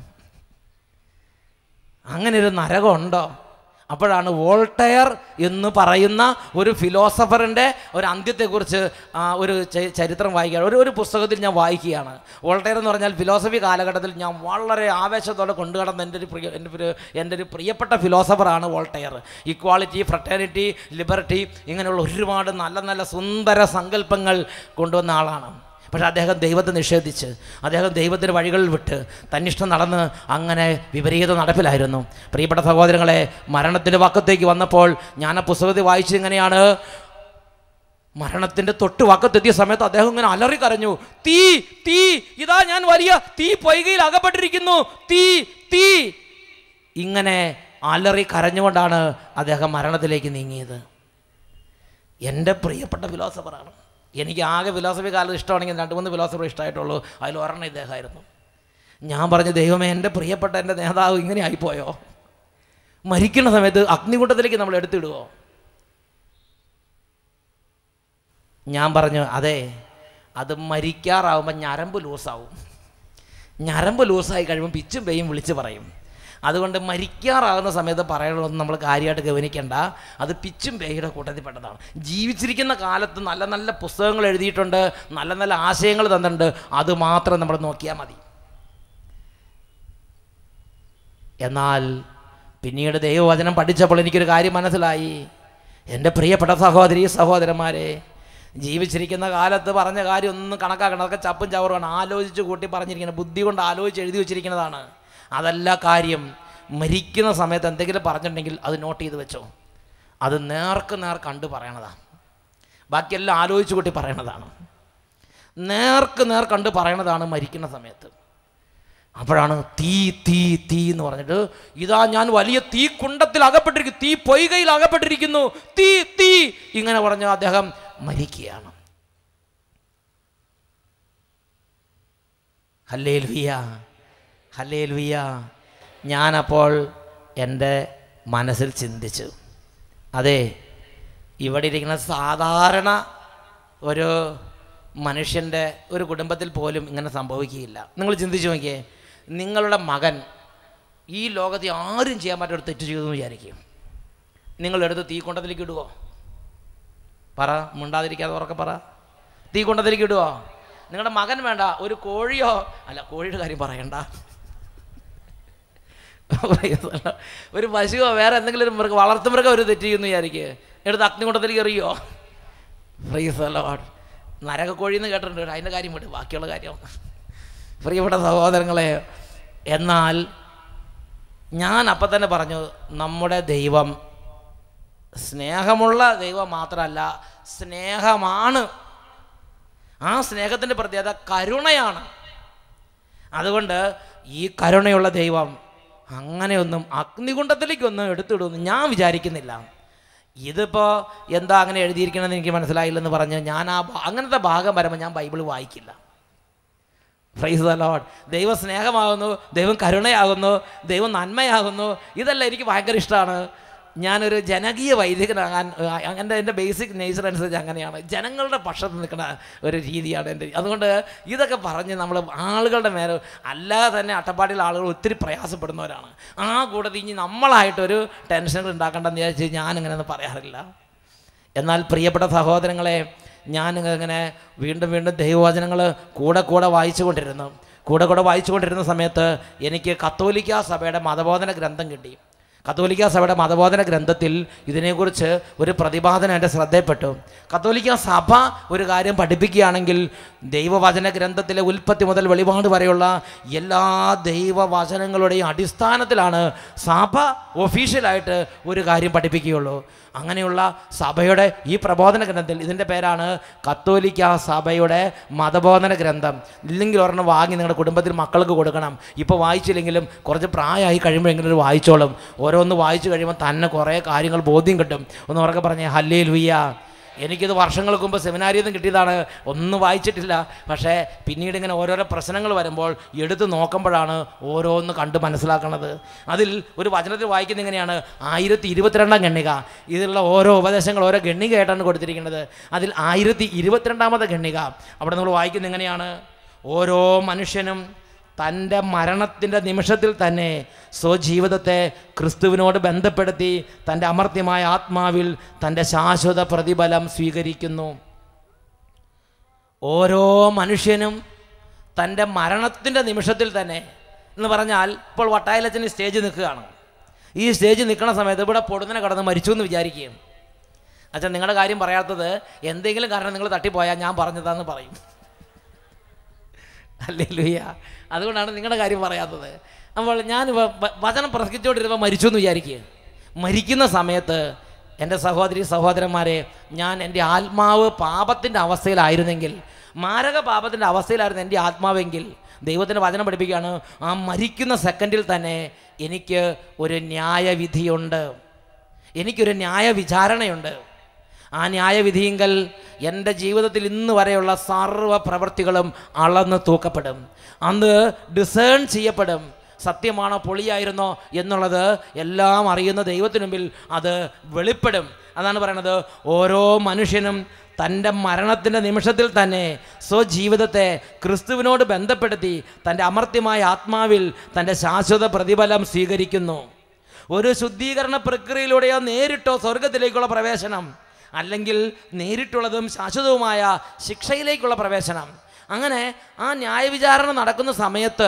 അങ്ങനെ ഒരു നരകമുണ്ടോ അപ്പോഴാണ് വോൾട്ടയർ എന്ന് പറയുന്ന ഒരു ഫിലോസഫറിൻ്റെ ഒരു അന്ത്യത്തെക്കുറിച്ച് ആ, ഒരു ച- ചരിത്രം വായിക്കുകയാണ് ഒരു ഒരു പുസ്തകത്തിൽ ഞാൻ വായിക്കുകയാണ് വോൾട്ടയർ എന്ന് പറഞ്ഞാൽ ഫിലോസഫി കാലഘട്ടത്തിൽ ഞാൻ വളരെ ആവേശത്തോടെ കൊണ്ടുകടന്ന എൻ്റെ ഒരു പ്രിയ എൻ്റെ ഒരു എൻ്റെ ഒരു പ്രിയപ്പെട്ട ഫിലോസഫറാണ് വോൾട്ടയർ ഇക്വാളിറ്റി ഫ്രട്ടേണിറ്റി ലിബർട്ടി ഇങ്ങനെയുള്ള ഒരുപാട് നല്ല നല്ല സുന്ദര സങ്കല്പങ്ങൾ കൊണ്ടുവന്ന ആളാണ് പക്ഷേ അദ്ദേഹം ദൈവത്തെ നിഷേധിച്ച് അദ്ദേഹം ദൈവത്തിൻ്റെ വഴികളിൽ വിട്ട് തന്നിഷ്ടം നടന്ന് അങ്ങനെ വിപരീത നടപ്പിലായിരുന്നു പ്രിയപ്പെട്ട സഹോദരങ്ങളെ മരണത്തിൻ്റെ വക്കത്തേക്ക് വന്നപ്പോൾ ഞാൻ ആ പുസ്തകത്തിൽ വായിച്ചത് ഇങ്ങനെയാണ് മരണത്തിൻ്റെ തൊട്ട് വക്കത്തെത്തിയ സമയത്ത് അദ്ദേഹം ഇങ്ങനെ അലറി കരഞ്ഞു തീ തീ ഇതാ ഞാൻ വലിയ തീ പൊയ്കയിൽ അകപ്പെട്ടിരിക്കുന്നു തീ തീ ഇങ്ങനെ അലറി കരഞ്ഞുകൊണ്ടാണ് അദ്ദേഹം മരണത്തിലേക്ക് നീങ്ങിയത് എൻ്റെ പ്രിയപ്പെട്ട ഫിലോസഫറാണ് എനിക്ക് ആകെ ഫിലോസഫി കാലത്ത് ഇഷ്ടമാണെങ്കിൽ രണ്ട് മൂന്ന് ഫിലോസഫർ ഇഷ്ടമായിട്ടുള്ളൂ അതിൽ ഒരെണ്ണം ഇദ്ദേഹമായിരുന്നു ഞാൻ പറഞ്ഞു ദൈവമേ എൻ്റെ പ്രിയപ്പെട്ട എൻ്റെ നേതാവ് ഇങ്ങനെ ആയിപ്പോയോ മരിക്കുന്ന സമയത്ത് അഗ്നികുണ്ടത്തിലേക്ക് നമ്മൾ എടുത്തിടുവോ ഞാൻ പറഞ്ഞു അതെ അത് മരിക്കാറാവുമ്പോൾ ഞരമ്പ് ലൂസാവും ഞരമ്പ് ലൂസായി കഴിയുമ്പോൾ പിച്ചും പെയ്യും വിളിച്ച് പറയും അതുകൊണ്ട് മരിക്കാറാകുന്ന സമയത്ത് പറയണമെന്ന് നമ്മൾ കാര്യമായിട്ട് ഗവനിക്കേണ്ട അത് പിച്ചും പേയുടെ കൂട്ടത്തിൽപ്പെട്ടതാണ് ജീവിച്ചിരിക്കുന്ന കാലത്ത് നല്ല നല്ല പുസ്തകങ്ങൾ എഴുതിയിട്ടുണ്ട് നല്ല നല്ല ആശയങ്ങൾ തന്നിട്ടുണ്ട് അത് മാത്രം നമ്മൾ നോക്കിയാൽ മതി എന്നാൽ പിന്നീട് ദൈവവചനം പഠിച്ചപ്പോൾ എനിക്കൊരു കാര്യം മനസ്സിലായി എൻ്റെ പ്രിയപ്പെട്ട സഹോദരി സഹോദരന്മാരെ ജീവിച്ചിരിക്കുന്ന കാലത്ത് പറഞ്ഞ കാര്യം ഒന്നും കണക്കാക്കണം അതൊക്കെ ചപ്പും ചവറുമാണ് ആലോചിച്ച് കൂട്ടി പറഞ്ഞിരിക്കുന്നത് ബുദ്ധി കൊണ്ട് ആലോചിച്ച് എഴുതി വെച്ചിരിക്കുന്നതാണ് അതല്ല കാര്യം മരിക്കുന്ന സമയത്ത് എന്തെങ്കിലും പറഞ്ഞിട്ടുണ്ടെങ്കിൽ അത് നോട്ട് ചെയ്ത് വെച്ചോ അത് നേർക്ക് നേർ കണ്ട് പറയണതാണ് ബാക്കിയെല്ലാം ആലോചിച്ച് കൂട്ടി പറയണതാണ് നേർക്ക് നേർ കണ്ട് പറയണതാണ് മരിക്കുന്ന സമയത്ത് അപ്പോഴാണ് തീ തീ തീ എന്ന് പറഞ്ഞിട്ട് ഇതാ ഞാൻ വലിയ തീ കുണ്ടത്തിൽ അകപ്പെട്ടിരിക്കുന്നു തീ പൊയ്കയിൽ അകപ്പെട്ടിരിക്കുന്നു തീ തീ ഇങ്ങനെ പറഞ്ഞ് അദ്ദേഹം മരിക്കുകയാണ് ഹല്ലേ ലുയ്യ ഹല്ലേ ലുയ്യ ഞാനപ്പോൾ എൻ്റെ മനസ്സിൽ ചിന്തിച്ചു അതെ ഇവിടെ ഇരിക്കുന്ന സാധാരണ ഒരു മനുഷ്യൻ്റെ ഒരു കുടുംബത്തിൽ പോലും ഇങ്ങനെ സംഭവിക്കുകയില്ല നിങ്ങൾ ചിന്തിച്ചു നോക്കിയേ നിങ്ങളുടെ മകൻ ഈ ലോകത്തിൽ ആരും ചെയ്യാൻ പറ്റാത്ത ഒരു തെറ്റ് ചെയ്തു എന്ന് വിചാരിക്കും നിങ്ങളെടുത്ത് തീക്കൊണ്ടത്തിലേക്ക് ഇടുവോ പറ മിണ്ടാതിരിക്കാതെ ഉറക്കെ പറ തീക്കൊണ്ടത്തിലേക്ക് ഇടുവോ നിങ്ങളുടെ മകൻ വേണ്ട ഒരു കോഴിയോ അല്ല കോഴിയുടെ കാര്യം പറയണ്ട ഒരു പശുവോ വേറെ എന്തെങ്കിലും ഒരു മൃഗം വളർത്തുമൃഗം ഒരു തെറ്റ് ചെയ്യുന്നു വിചാരിക്കുക എടുത്ത് അഗ്നികുണ്ടത്തിലേക്ക് എറിയോ ഫ്രീസ് ലോഡ് നരകക്കോഴി എന്ന് കേട്ടിട്ടുണ്ട് അതിൻ്റെ കാര്യം വിട്ട് ബാക്കിയുള്ള കാര്യം പ്രിയപ്പെട്ട സഹോദരങ്ങളെ എന്നാൽ ഞാൻ അപ്പം തന്നെ പറഞ്ഞു നമ്മുടെ ദൈവം സ്നേഹമുള്ള ദൈവം മാത്രമല്ല സ്നേഹമാണ് ആ സ്നേഹത്തിൻ്റെ പ്രത്യേകത കരുണയാണ് അതുകൊണ്ട് ഈ കരുണയുള്ള ദൈവം അങ്ങനെയൊന്നും അഗ്നികുണ്ടത്തിലേക്കൊന്നും എടുത്തിടുമെന്ന് ഞാൻ വിചാരിക്കുന്നില്ല ഇതിപ്പോൾ എന്താ അങ്ങനെ എഴുതിയിരിക്കണമെന്ന് എനിക്ക് മനസ്സിലായില്ലെന്ന് പറഞ്ഞ് ഞാൻ ആ ഭാ- അങ്ങനത്തെ ഭാഗം വരുമ്പോൾ ഞാൻ ബൈബിൾ വായിക്കില്ല പ്രൈസ് ദ ലോഡ് ദൈവം സ്നേഹമാകുന്നു ദൈവം കരുണയാകുന്നു ദൈവം നന്മയാകുന്നു ഇതെല്ലാം എനിക്ക് ഭയങ്കര ഇഷ്ടമാണ് ഞാനൊരു ജനകീയ വൈദികനാകാൻ ആ, എൻ്റെ എൻ്റെ ബേസിക് നേച്ചർ അനുസരിച്ച് അങ്ങനെയാണ് ജനങ്ങളുടെ പക്ഷത്ത് നിൽക്കുന്ന ഒരു രീതിയാണ് എൻ്റെ അതുകൊണ്ട് ഇതൊക്കെ പറഞ്ഞ് നമ്മൾ ആളുകളുടെ മേലെ അല്ലാതെ തന്നെ അട്ടപ്പാടിയിലെ ആളുകൾ ഒത്തിരി പ്രയാസപ്പെടുന്നവരാണ് ആ കൂട്ടത്തിൽ ഇനി നമ്മളായിട്ടൊരു ടെൻഷനുകൾ ഉണ്ടാക്കേണ്ടെന്ന് വിചാരിച്ച് ഞാനിങ്ങനെയൊന്നും പറയാറില്ല എന്നാൽ പ്രിയപ്പെട്ട സഹോദരങ്ങളെ ഞാൻ ഇങ്ങനെ വീണ്ടും വീണ്ടും ദൈവവചനങ്ങൾ കൂടെ കൂടെ വായിച്ചു കൊണ്ടിരുന്നു കൂടെ കൂടെ വായിച്ചു കൊണ്ടിരുന്ന സമയത്ത് എനിക്ക് കത്തോലിക്ക സഭയുടെ മതബോധന ഗ്രന്ഥം കിട്ടി കത്തോലിക്ക സഭയുടെ മതബോധന ഗ്രന്ഥത്തിൽ ഇതിനെക്കുറിച്ച് ഒരു പ്രതിപാദനം എൻ്റെ ശ്രദ്ധയിൽപ്പെട്ടു കത്തോലിക്ക സഭ ഒരു കാര്യം പഠിപ്പിക്കുകയാണെങ്കിൽ ദൈവവചന ഗ്രന്ഥത്തിലെ ഉൽപ്പത്തി മുതൽ വെളിപാട് വരെയുള്ള എല്ലാ ദൈവവചനങ്ങളുടെയും അടിസ്ഥാനത്തിലാണ് സഭ ഒഫീഷ്യലായിട്ട് ഒരു കാര്യം പഠിപ്പിക്കുകയുള്ളൂ അങ്ങനെയുള്ള സഭയുടെ ഈ പ്രബോധന ഗ്രന്ഥത്തിൽ ഇതിൻ്റെ പേരാണ് കത്തോലിക്ക സഭയുടെ മതബോധന ഗ്രന്ഥം ഇല്ലെങ്കിൽ ഒരെണ്ണം വാങ്ങി നിങ്ങളുടെ കുടുംബത്തിൽ മക്കൾക്ക് കൊടുക്കണം ഇപ്പോൾ വായിച്ചില്ലെങ്കിലും കുറച്ച് പ്രായമായി കഴിയുമ്പോഴെങ്കിലും ഇത് വായിച്ചോളും ഓരോന്ന് വായിച്ചു കഴിയുമ്പോൾ തന്നെ കുറേ കാര്യങ്ങൾ ബോധ്യം കിട്ടും ഒന്ന് ഉറക്കെ പറഞ്ഞേ ഹല്ലേ ലുയ്യ എനിക്കിത് വർഷങ്ങൾക്ക് മുമ്പ് സെമിനാരിയിൽ നിന്ന് കിട്ടിയതാണ് ഒന്നും വായിച്ചിട്ടില്ല പക്ഷേ പിന്നീട് ഇങ്ങനെ ഓരോരോ പ്രശ്നങ്ങൾ വരുമ്പോൾ എടുത്ത് നോക്കുമ്പോഴാണ് ഓരോന്ന് കണ്ട് മനസ്സിലാക്കുന്നത് അതിൽ ഒരു വചനത്തിൽ വായിക്കുന്ന ഇങ്ങനെയാണ് ആയിരത്തി ഇരുപത്തിരണ്ടാം ഗണ്ണിക ഇതിലുള്ള ഓരോ ഉപദേശങ്ങൾ ഓരോ ഗണ്ണികയായിട്ടാണ് കൊടുത്തിരിക്കുന്നത് അതിൽ ആയിരത്തി ഇരുപത്തിരണ്ടാമത്തെ ഗണ്ണിക അവിടെ നമ്മൾ വായിക്കുന്ന ഇങ്ങനെയാണ് ഓരോ മനുഷ്യനും തൻ്റെ മരണത്തിൻ്റെ നിമിഷത്തിൽ തന്നെ സ്വജീവിതത്തെ ക്രിസ്തുവിനോട് ബന്ധപ്പെടുത്തി തൻ്റെ അമർത്യമായ ആത്മാവിൽ തൻ്റെ ശാശ്വത പ്രതിഫലം സ്വീകരിക്കുന്നു ഓരോ മനുഷ്യനും തൻ്റെ മരണത്തിൻ്റെ നിമിഷത്തിൽ തന്നെ എന്ന് പറഞ്ഞാൽ ഇപ്പോൾ വട്ടായലച്ചൻ സ്റ്റേജ് നിൽക്കുകയാണ് ഈ സ്റ്റേജ് നിൽക്കുന്ന സമയത്ത് ഇവിടെ പൊടുന്നനെ കടന്ന് മരിച്ചു എന്ന് വിചാരിക്കുകയും അച്ഛൻ നിങ്ങളുടെ കാര്യം പറയാത്തത് എന്തെങ്കിലും കാരണം നിങ്ങൾ തട്ടിപ്പോയാൽ ഞാൻ പറഞ്ഞതാന്ന് പറയും അല്ലേ ലുയ്യ അതുകൊണ്ടാണ് നിങ്ങളുടെ കാര്യം പറയാത്തത് അപ്പോൾ ഞാൻ വ- വ- വചനം പ്രസംഗിച്ചുകൊണ്ടിരുമ്പോൾ മരിച്ചു എന്ന് വിചാരിക്കുക മരിക്കുന്ന സമയത്ത് എൻ്റെ സഹോദരി സഹോദരന്മാരെ ഞാൻ എൻ്റെ ആത്മാവ് പാപത്തിൻ്റെ അവസ്ഥയിലായിരുന്നെങ്കിൽ മാരക പാപത്തിൻ്റെ അവസ്ഥയിലായിരുന്നു എൻ്റെ ആത്മാവെങ്കിൽ ദൈവത്തിൻ്റെ വചനം പഠിപ്പിക്കുകയാണ് ആ മരിക്കുന്ന സെക്കൻഡിൽ തന്നെ എനിക്ക് ഒരു ന്യായവിധിയുണ്ട് എനിക്കൊരു ന്യായ വിചാരണയുണ്ട് ആ ന്യായവിധിയെങ്കിൽ എൻ്റെ ജീവിതത്തിൽ ഇന്ന് വരെയുള്ള സർവ്വ പ്രവൃത്തികളും അളന്ന് തൂക്കപ്പെടും അന്ന് ഡിസേൺ ചെയ്യപ്പെടും സത്യമാണോ പൊളിയായിരുന്നോ എന്നുള്ളത് എല്ലാം അറിയുന്ന ദൈവത്തിനു മുമ്പിൽ അത് വെളിപ്പെടും അതാണ് പറയണത് ഓരോ മനുഷ്യനും തൻ്റെ മരണത്തിൻ്റെ നിമിഷത്തിൽ തന്നെ സ്വജീവിതത്തെ ക്രിസ്തുവിനോട് ബന്ധപ്പെടുത്തി തൻ്റെ അമർത്യമായ ആത്മാവിൽ തൻ്റെ ശാശ്വത പ്രതിഫലം സ്വീകരിക്കുന്നു ഒരു ശുദ്ധീകരണ പ്രക്രിയയിലൂടെയോ നേരിട്ടോ സ്വർഗത്തിലേക്കുള്ള പ്രവേശനം അല്ലെങ്കിൽ നേരിട്ടുള്ളതും ശാശ്വതവുമായ ശിക്ഷയിലേക്കുള്ള പ്രവേശനം അങ്ങനെ ആ ന്യായവിചാരണ നടക്കുന്ന സമയത്ത്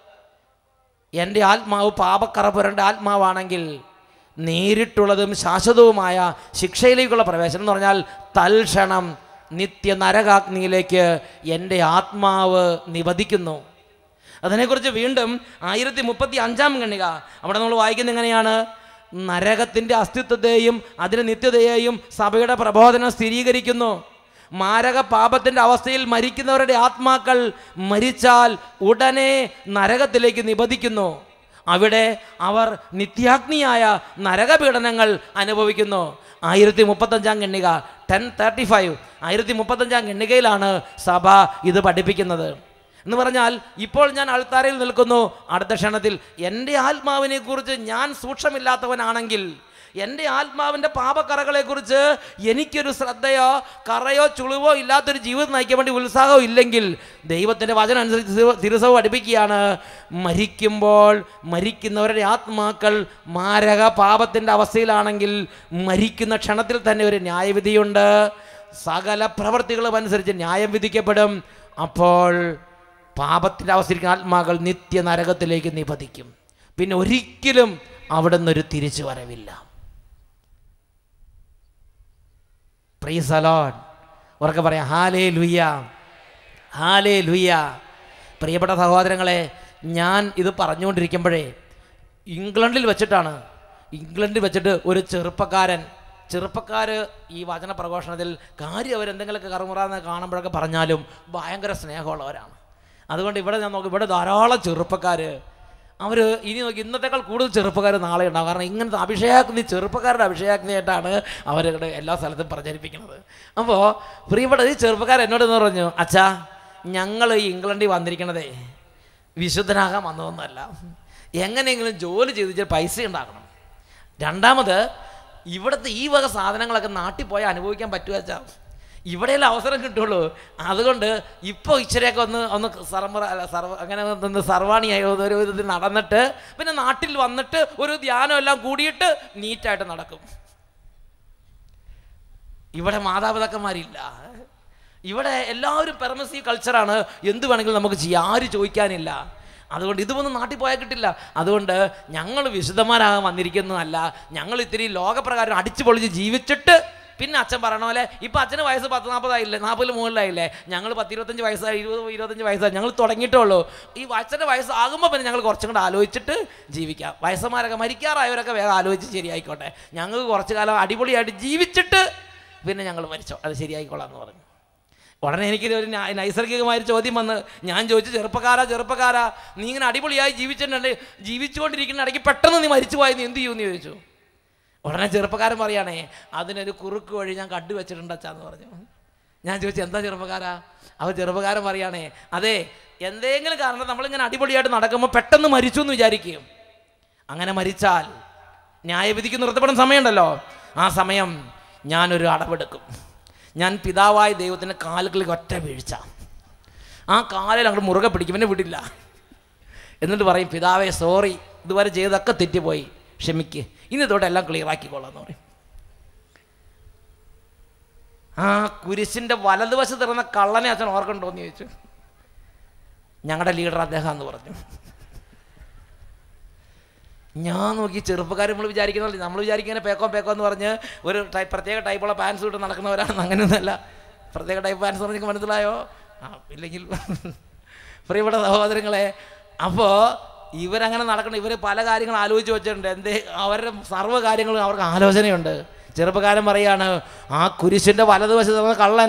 എൻ്റെ ആത്മാവ് പാപക്കറ പുരണ്ട ആത്മാവാണെങ്കിൽ നേരിട്ടുള്ളതും ശാശ്വതവുമായ ശിക്ഷയിലേക്കുള്ള പ്രവേശനം എന്ന് പറഞ്ഞാൽ തൽക്ഷണം നിത്യ നരകാഗ്നിയിലേക്ക് എൻ്റെ ആത്മാവ് നിവദിക്കുന്നു അതിനെക്കുറിച്ച് വീണ്ടും ആയിരത്തി മുപ്പത്തി അഞ്ചാം ഗണ്ണിക അവിടെ നമ്മൾ വായിക്കുന്നത് എങ്ങനെയാണ് നരകത്തിൻ്റെ അസ്തിത്വത്തെയും അതിൻ്റെ നിത്യതയെയും സഭയുടെ പ്രബോധനം സ്ഥിരീകരിക്കുന്നു മാരക പാപത്തിൻ്റെ അവസ്ഥയിൽ മരിക്കുന്നവരുടെ ആത്മാക്കൾ മരിച്ചാൽ ഉടനെ നരകത്തിലേക്ക് നിബന്ധിക്കുന്നു അവിടെ അവർ നിത്യാഗ്നിയായ നരകപീഡനങ്ങൾ അനുഭവിക്കുന്നു ആയിരത്തി മുപ്പത്തഞ്ചാം ഗണ്ണിക ടെൻ തേർട്ടി ഫൈവ് ആയിരത്തി മുപ്പത്തഞ്ചാം ഗണ്ണികയിലാണ് സഭ ഇത് പഠിപ്പിക്കുന്നത് എന്ന് പറഞ്ഞാൽ ഇപ്പോൾ ഞാൻ അൾത്താരയിൽ നിൽക്കുന്നു അടുത്ത ക്ഷണത്തിൽ എൻ്റെ ആത്മാവിനെ കുറിച്ച് ഞാൻ സൂക്ഷ്മമില്ലാത്തവനാണെങ്കിൽ എൻ്റെ ആത്മാവിൻ്റെ പാപക്കറകളെക്കുറിച്ച് എനിക്കൊരു ശ്രദ്ധയോ കറയോ ചുളിവോ ഇല്ലാത്തൊരു ജീവിതം നയിക്കാൻ വേണ്ടി ഉത്സാഹം ഇല്ലെങ്കിൽ ദൈവത്തിൻ്റെ വചനം അനുസരിച്ച് തിരു- തിരുസഭ പഠിപ്പിക്കുകയാണ് മരിക്കുമ്പോൾ മരിക്കുന്നവരുടെ ആത്മാക്കൾ മാരക പാപത്തിൻ്റെ അവസ്ഥയിലാണെങ്കിൽ മരിക്കുന്ന ക്ഷണത്തിൽ തന്നെ ഒരു ന്യായവിധിയുണ്ട് സകല പ്രവൃത്തികളും അനുസരിച്ച് ന്യായം വിധിക്കപ്പെടും അപ്പോൾ പാപത്തിൻ്റെ അവസ്ഥയിരിക്കുന്ന ആത്മാക്കൾ നിത്യ നരകത്തിലേക്ക് നിപതിക്കും പിന്നെ ഒരിക്കലും അവിടെ നിന്നൊരു തിരിച്ചു വരവില്ല പ്രീസ് അലോൺ ഉറക്കെ പറയാം ഹാലേ ലുയ്യ ഹാലേ ലുയ്യ പ്രിയപ്പെട്ട സഹോദരങ്ങളെ ഞാൻ ഇത് പറഞ്ഞുകൊണ്ടിരിക്കുമ്പോഴേ ഇംഗ്ലണ്ടിൽ വെച്ചിട്ടാണ് ഇംഗ്ലണ്ടിൽ വെച്ചിട്ട് ഒരു ചെറുപ്പക്കാരൻ ചെറുപ്പക്കാർ ഈ വചന പ്രഘോഷണത്തിൽ കാര്യം അവരെന്തെങ്കിലുമൊക്കെ കറുമുറാന്ന് കാണുമ്പോഴൊക്കെ പറഞ്ഞാലും ഭയങ്കര സ്നേഹമുള്ളവരാണ് അതുകൊണ്ട് ഇവിടെ ഞാൻ നോക്കും ഇവിടെ ധാരാളം ചെറുപ്പക്കാർ അവർ ഇനി നോക്കി ഇന്നത്തേക്കാൾ കൂടുതൽ ചെറുപ്പക്കാർ നാളെ ഉണ്ടാകും കാരണം ഇങ്ങനത്തെ അഭിഷേകാഗ്നി ചെറുപ്പക്കാരുടെ അഭിഷേകാഗ്നിയായിട്ടാണ് അവരുടെ എല്ലാ സ്ഥലത്തും പ്രചരിപ്പിക്കുന്നത് അപ്പോൾ പ്രിയപ്പെട്ട ഈ ചെറുപ്പക്കാർ എന്നോട് എന്ന് പറഞ്ഞു അച്ഛാ ഞങ്ങൾ ഈ ഇംഗ്ലണ്ടിൽ വന്നിരിക്കണതേ വിശുദ്ധനാകാൻ വന്നതൊന്നുമല്ല എങ്ങനെയെങ്കിലും ജോലി ചെയ്ത് ഇച്ചിരി പൈസ ഉണ്ടാക്കണം രണ്ടാമത് ഇവിടുത്തെ ഈ വക സാധനങ്ങളൊക്കെ നാട്ടിൽ പോയാൽ അനുഭവിക്കാൻ പറ്റുക വെച്ചാൽ ഇവിടെയല്ല അവസരം കിട്ടുള്ളൂ അതുകൊണ്ട് ഇപ്പോൾ ഇച്ചിരിയൊക്കെ ഒന്ന് ഒന്ന് സർവ അല്ല സർവ അങ്ങനെ ഒന്ന് സർവാണിയായി ഒന്ന് ഒരു ഇത് നടന്നിട്ട് പിന്നെ നാട്ടിൽ വന്നിട്ട് ഒരു ധ്യാനം എല്ലാം കൂടിയിട്ട് നീറ്റായിട്ട് നടക്കും ഇവിടെ മാതാപിതാക്കന്മാരില്ല ഇവിടെ എല്ലാവരും പെർമസീവ് കൾച്ചറാണ് എന്ത് വേണമെങ്കിലും നമുക്ക് ചെയ്യാം ആരും ചോദിക്കാനില്ല അതുകൊണ്ട് ഇതൊന്നും നാട്ടിൽ പോയാൽ കിട്ടില്ല അതുകൊണ്ട് ഞങ്ങൾ വിശുദ്ധന്മാരാകാൻ വന്നിരിക്കുന്നതല്ല ഞങ്ങൾ ഇത്തിരി ലോകപ്രകാരം അടിച്ചു പൊളിച്ച് ജീവിച്ചിട്ട് പിന്നെ അച്ഛൻ പറയണ പോലെ ഇപ്പം അച്ഛന് വയസ്സ് പത്ത് നാൽപ്പതായില്ലേ നാൽപ്പതിൽ മുകളിലായില്ലേ ഞങ്ങൾ പത്തിരുപത്തഞ്ച് വയസ്സായി ഇരുപത് ഇരുപത്തഞ്ച് വയസ്സായി ഞങ്ങൾ തുടങ്ങിയിട്ടേ ഉള്ളൂ ഈ അച്ഛൻ്റെ വയസ്സാകുമ്പോൾ പിന്നെ ഞങ്ങൾ കുറച്ചും കൂടെ ആലോചിച്ചിട്ട് ജീവിക്കാം വയസ്സന്മാരൊക്കെ മരിക്കാറായവരൊക്കെ വേഗം ആലോചിച്ച് ശരിയായിക്കോട്ടെ ഞങ്ങൾക്ക് കുറച്ച് കാലം അടിപൊളിയായിട്ട് ജീവിച്ചിട്ട് പിന്നെ ഞങ്ങൾ മരിച്ചോ അത് ശരിയായിക്കോളാം എന്ന് പറഞ്ഞു ഉടനെ എനിക്ക് ഒരു ന- നൈസർഗികമായ ഒരു ചോദ്യം വന്ന് ഞാൻ ചോദിച്ചു ചെറുപ്പക്കാരാ ചെറുപ്പക്കാരാ നീ ഇങ്ങനെ അടിപൊളിയായി ജീവിച്ചിട്ടുണ്ട് ജീവിച്ചുകൊണ്ടിരിക്കുന്ന ഇടയ്ക്ക് പെട്ടെന്ന് നീ മരിച്ചു പോയി നീ എന്ത് ചെയ്യുമെന്ന് ചോദിച്ചു ഉടനെ ചെറുപ്പക്കാരൻ പറയുകയാണേ അതിനൊരു കുറുക്ക് വഴി ഞാൻ കണ്ടുവച്ചിട്ടുണ്ട് അച്ഛാന്ന് പറഞ്ഞു ഞാൻ ചോദിച്ചു എന്താ ചെറുപ്പക്കാരാ അവർ ചെറുപ്പക്കാരൻ പറയുകയാണേ അതെ എന്തെങ്കിലും കാരണം നമ്മളിങ്ങനെ അടിപൊളിയായിട്ട് നടക്കുമ്പോൾ പെട്ടെന്ന് മരിച്ചു എന്ന് വിചാരിക്കും അങ്ങനെ മരിച്ചാൽ ന്യായവിധിക്ക് നിർത്തപ്പെടുന്ന സമയമുണ്ടല്ലോ ആ സമയം ഞാനൊരു അടവെടുക്കും ഞാൻ പിതാവായ ദൈവത്തിൻ്റെ കാലുകളിൽ ഒറ്റ വീഴ്ച ആ കാലിൽ അങ്ങോട്ട് മുറുകെ പിടിക്കും പിന്നെ വിടില്ല എന്നിട്ട് പറയും പിതാവേ സോറി ഇതുവരെ ചെയ്തൊക്കെ തെറ്റിപ്പോയി ക്ഷമിക്ക് ഇനി തൊട്ട് എല്ലാം ക്ലിയർ ആക്കിക്കോളാം എന്ന് പറയും ആ കുരിശിൻ്റെ വലതുവശത്ത് ഇറന്ന കള്ളനെ അച്ഛൻ ഓർക്കണ്ടോ എന്ന് ചോദിച്ചു ഞങ്ങളുടെ ലീഡർ അദ്ദേഹം എന്ന് പറഞ്ഞു ഞാൻ നോക്കി ചെറുപ്പക്കാർ നമ്മൾ വിചാരിക്കുന്നില്ല നമ്മൾ വിചാരിക്കുന്ന പേക്കോ പേക്കോ എന്ന് പറഞ്ഞ് ഒരു ടൈപ്പ് പ്രത്യേക ടൈപ്പുള്ള പാൻസ് ഇട്ട് നടക്കുന്നവരാണ് അങ്ങനെയൊന്നുമല്ല പ്രത്യേക ടൈപ്പ് പാൻസ് പറഞ്ഞ് മനസ്സിലായോ ആ ഇല്ലെങ്കിൽ പ്രിയപ്പെട്ട സഹോദരങ്ങളെ അപ്പോൾ ഇവരങ്ങനെ നടക്കണം ഇവർ പല കാര്യങ്ങൾ ആലോചിച്ച് വെച്ചിട്ടുണ്ട് എന്തേ അവരുടെ സർവ്വ കാര്യങ്ങളും അവർക്ക് ആലോചനയുണ്ട് ചെറുപ്പക്കാരൻ പറയാണ് ആ കുരിശിൻ്റെ വലതുവശത്ത് നടന്ന കള്ളൻ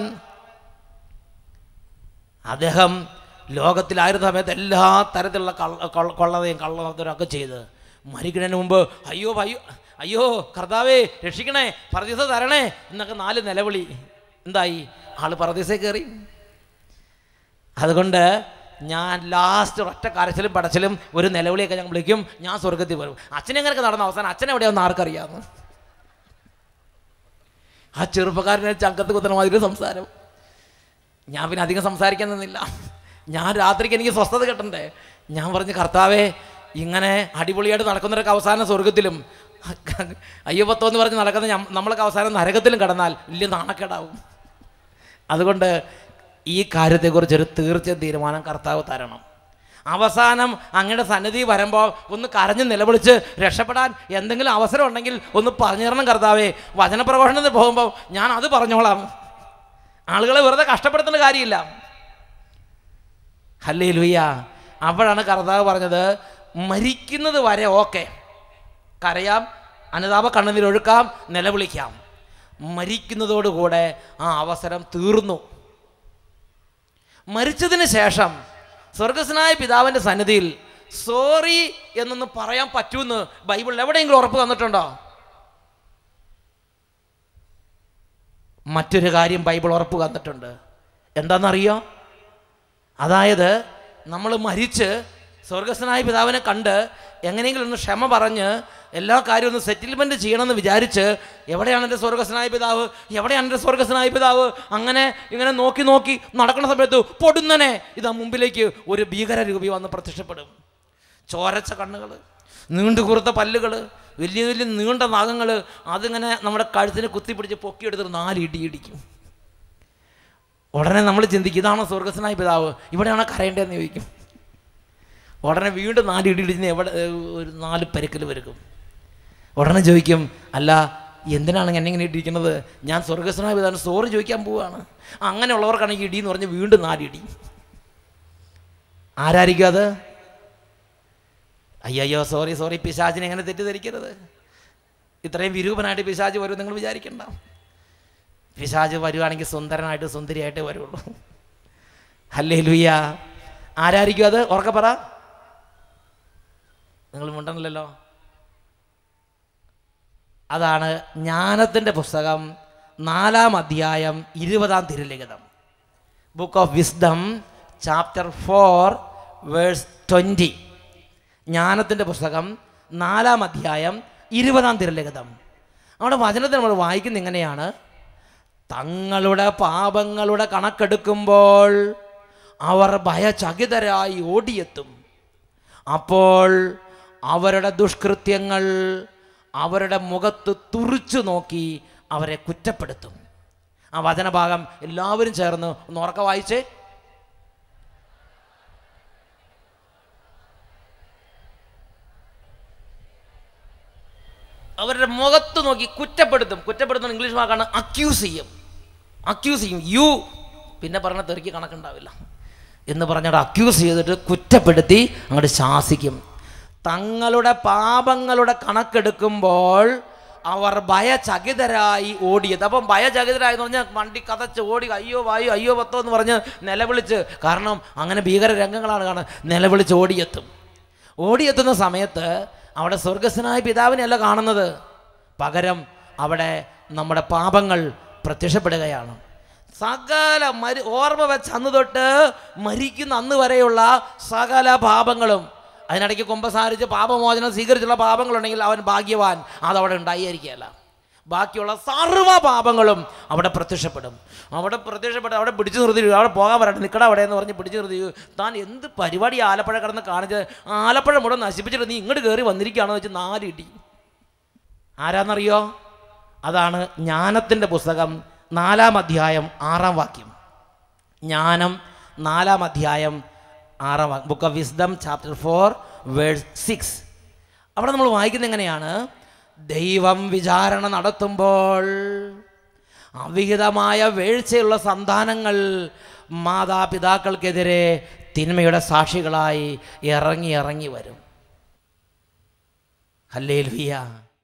അദ്ദേഹം ലോകത്തിലായിരുന്ന സമയത്ത് എല്ലാ തരത്തിലുള്ള കള്ള കൊള്ള- കൊള്ളതയും കള്ളത്തരം ഒക്കെ ചെയ്ത് മരിക്കുന്നതിന് മുമ്പ് അയ്യോ അയ്യോ അയ്യോ കർത്താവേ രക്ഷിക്കണേ പറദീസ തരണേ എന്നൊക്കെ നാല് നിലവിളി എന്തായി ആള് പറദീസേ കയറി അതുകൊണ്ട് ഞാൻ ലാസ്റ്റ് ഒറ്റ കരച്ചിലും പടച്ചിലും ഒരു നിലവിളിയൊക്കെ ഞാൻ വിളിക്കും ഞാൻ സ്വർഗത്തിൽ വരും അച്ഛനെങ്ങനെയൊക്കെ നടന്ന അവസാനം അച്ഛൻ എവിടെയാണെന്ന് ആർക്കറിയാമെന്ന് ആ ചെറുപ്പക്കാരനെ ചങ്കത്ത് കുത്തണ മാതിരി സംസാരം ഞാൻ പിന്നെ അധികം സംസാരിക്കാൻ നിന്നില്ല ഞാൻ രാത്രിക്ക് എനിക്ക് സ്വസ്ഥത കിട്ടണ്ടേ ഞാൻ പറഞ്ഞു കർത്താവേ ഇങ്ങനെ അടിപൊളിയായിട്ട് നടക്കുന്നവരൊക്കെ അവസാനം സ്വർഗത്തിലും അയ്യപ്പത്തോ എന്ന് പറഞ്ഞ് നടക്കുന്ന ഞം- നമ്മളൊക്കെ അവസാനം നരകത്തിലും കടന്നാൽ വലിയ നാണക്കേടാവും അതുകൊണ്ട് ഈ കാര്യത്തെക്കുറിച്ചൊരു തീർച്ച തീരുമാനം കർത്താവ് തരണം അവസാനം അങ്ങയുടെ സന്നിധി വരുമ്പോൾ ഒന്ന് കരഞ്ഞ് നിലവിളിച്ച് രക്ഷപ്പെടാൻ എന്തെങ്കിലും അവസരം ഉണ്ടെങ്കിൽ ഒന്ന് പറഞ്ഞു തരണം കർത്താവേ വചനപ്രഘോഷണത്തിൽ പോകുമ്പോൾ ഞാൻ അത് പറഞ്ഞോളാം ആളുകളെ വെറുതെ കഷ്ടപ്പെടുത്തേണ്ട കാര്യമില്ല ഹല്ലേ ലുയ്യ അപ്പോഴാണ് കർത്താവ് പറഞ്ഞത് മരിക്കുന്നത് വരെ ഓക്കെ കരയാം അനുതാപ കണ്ണുനീരൊഴുക്കാം നിലവിളിക്കാം മരിക്കുന്നതോടുകൂടെ ആ അവസരം തീർന്നു മരിച്ചതിന് ശേഷം സ്വർഗസ്നായ പിതാവിൻ്റെ സന്നിധിയിൽ സോറി എന്നൊന്ന് പറയാൻ പറ്റുമെന്ന് ബൈബിളിൽ എവിടെയെങ്കിലും ഉറപ്പ് തന്നിട്ടുണ്ടോ മറ്റൊരു കാര്യം ബൈബിൾ ഉറപ്പ് തന്നിട്ടുണ്ട് എന്താണെന്നറിയോ അതായത് നമ്മൾ മരിച്ച് സ്വർഗസ്വനായ പിതാവിനെ കണ്ട് എങ്ങനെയെങ്കിലും ഒന്ന് ക്ഷമ പറഞ്ഞ് എല്ലാ കാര്യവും ഒന്ന് സെറ്റിൽമെൻറ്റ് ചെയ്യണമെന്ന് വിചാരിച്ച് എവിടെയാണ് എൻ്റെ സ്വർഗസ്വനായ പിതാവ് എവിടെയാണ് എൻ്റെ സ്വർഗസ്വനായ പിതാവ് അങ്ങനെ ഇങ്ങനെ നോക്കി നോക്കി നടക്കുന്ന സമയത്ത് പൊടുന്നനെ ഇതാ മുമ്പിലേക്ക് ഒരു ഭീകര രൂപി വന്ന് പ്രത്യക്ഷപ്പെടും ചോരച്ച കണ്ണുകൾ നീണ്ടു കുറുത്ത പല്ലുകൾ വലിയ വലിയ നീണ്ട നാഗങ്ങൾ അതിങ്ങനെ നമ്മുടെ കഴുത്തിന് കുത്തിപ്പിടിച്ച് പൊക്കിയെടുത്തിട്ട് നാല് ഇടി ഇടിക്കും ഉടനെ നമ്മൾ ചിന്തിക്കും ഇതാണോ സ്വർഗസ്വനായ പിതാവ് ഇവിടെയാണോ കരയേണ്ടതെന്ന് ചോദിക്കും ഉടനെ വീണ്ടും നാല് ഇടി ഇടിച്ച് എവിടെ ഏഹ്, ഒരു നാല് പെരുക്കൽ വരും ഉടനെ ചോദിക്കും അല്ല എന്തിനാണ് എന്നെ ഇങ്ങനെ ഇടിക്കുന്നത് ഞാൻ സ്വർഗസ്വനായ പിതാവിന് സോറി ചോദിക്കാൻ പോവുകയാണ് അങ്ങനെയുള്ളവർക്കാണെങ്കിൽ ഇടി എന്ന് പറഞ്ഞ് വീണ്ടും നാലിടി ആരായിരിക്കും അത് അയ്യോ സോറി സോറി പിശാചിനെ എങ്ങനെ തെറ്റിദ്ധരിക്കരുത് ഇത്രയും വിരൂപനായിട്ട് പിശാജ് വരും നിങ്ങൾ വിചാരിക്കണ്ട പിശാജ് വരുവാണെങ്കിൽ സുന്ദരനായിട്ട് സുന്ദരിയായിട്ട് വരുള്ളൂ അല്ലേ ലുയ്യ ആരായിരിക്കും അത് ഉറക്കെ പറ നിങ്ങൾ മിണ്ടണല്ലോ അതാണ് ജ്ഞാനത്തിൻ്റെ പുസ്തകം നാലാം അധ്യായം ഇരുപതാം തിരുലിഖിതം book of wisdom chapter four verse twenty ജ്ഞാനത്തിൻ്റെ പുസ്തകം നാലാം അധ്യായം ഇരുപതാം തിരുലിഖിതം നമ്മുടെ വചനത്തിൽ നമ്മൾ വായിക്കുന്ന ഇങ്ങനെയാണ് തങ്ങളുടെ പാപങ്ങളുടെ കണക്കെടുക്കുമ്പോൾ അവർ ഭയചകിതരായി ഓടിയെത്തും അപ്പോൾ അവരുടെ ദുഷ്കൃത്യങ്ങൾ അവരുടെ മുഖത്ത് തുറിച്ചു നോക്കി അവരെ കുറ്റപ്പെടുത്തും ആ വചനഭാഗം എല്ലാവരും ചേർന്ന് ഒന്ന് ഉറക്ക വായിച്ചേ അവരുടെ മുഖത്ത് നോക്കി കുറ്റപ്പെടുത്തും കുറ്റപ്പെടുത്തുന്ന ഇംഗ്ലീഷ് വാക്കാണ് അക്യൂസ് ചെയ്യും അക്യൂസ് ചെയ്യും യു പിന്നെ പറഞ്ഞ തെറിക്ക് കണക്കുണ്ടാവില്ല എന്ന് പറഞ്ഞിട്ട് അക്യൂസ് ചെയ്തിട്ട് കുറ്റപ്പെടുത്തി അങ്ങോട്ട് ശാസിക്കും തങ്ങളുടെ പാപങ്ങളുടെ കണക്കെടുക്കുമ്പോൾ അവർ ഭയചകിതരായി ഓടിയത് അപ്പം ഭയചകിതരായി എന്ന് പറഞ്ഞാൽ വണ്ടി കതച്ച് ഓടി അയ്യോ വായു അയ്യോ പത്തോ എന്ന് പറഞ്ഞ് നിലവിളിച്ച് കാരണം അങ്ങനെ ഭീകര രംഗങ്ങളാണ് കാണുന്നത് നിലവിളിച്ച് ഓടിയെത്തും ഓടിയെത്തുന്ന സമയത്ത് അവിടെ സ്വർഗസ്വനായ പിതാവിനെയല്ല കാണുന്നത് പകരം അവിടെ നമ്മുടെ പാപങ്ങൾ പ്രത്യക്ഷപ്പെടുകയാണ് സകല മരി ഓർമ്മ വെച്ച് അന്ന് തൊട്ട് മരിക്കുന്ന അന്ന് വരെയുള്ള സകല പാപങ്ങളും അതിനിടയ്ക്ക് കുമ്പസാരിച്ച് പാപമോചനം സ്വീകരിച്ചുള്ള പാപങ്ങളുണ്ടെങ്കിൽ അവൻ ഭാഗ്യവാൻ അതവിടെ ഉണ്ടായിരിക്കുകയല്ല ബാക്കിയുള്ള സർവ്വ പാപങ്ങളും അവിടെ പ്രത്യക്ഷപ്പെടും അവിടെ പ്രത്യക്ഷപ്പെട്ട് അവിടെ പിടിച്ചു നിർത്തി അവിടെ പോകാൻ പറയട്ടെ നിൽക്കട അവിടെ എന്ന് പറഞ്ഞ് പിടിച്ചു നിർത്തി താൻ എന്ത് പരിപാടി ആലപ്പുഴ കിടന്ന് കാണിച്ചത് ആലപ്പുഴ മുഴുവൻ നശിപ്പിച്ചിട്ട് നീ ഇങ്ങോട്ട് കയറി വന്നിരിക്കുകയാണെന്ന് വെച്ച് നാല് ഇടി ആരാന്നറിയോ അതാണ് ജ്ഞാനത്തിൻ്റെ പുസ്തകം നാലാം അധ്യായം ആറാം വാക്യം ജ്ഞാനം നാലാം അധ്യായം ആറാം വാക്യം book of wisdom chapter four verse six അവിടെ നമ്മൾ വായിക്കുന്നത് എങ്ങനെയാണ് ദൈവം വിചാരണ നടത്തുമ്പോൾ അവിഹിതമായ വീഴ്ചയുള്ള സന്താനങ്ങൾ മാതാപിതാക്കൾക്കെതിരെ തിന്മയുടെ സാക്ഷികളായി ഇറങ്ങി ഇറങ്ങി വരും ഹല്ലേലൂയ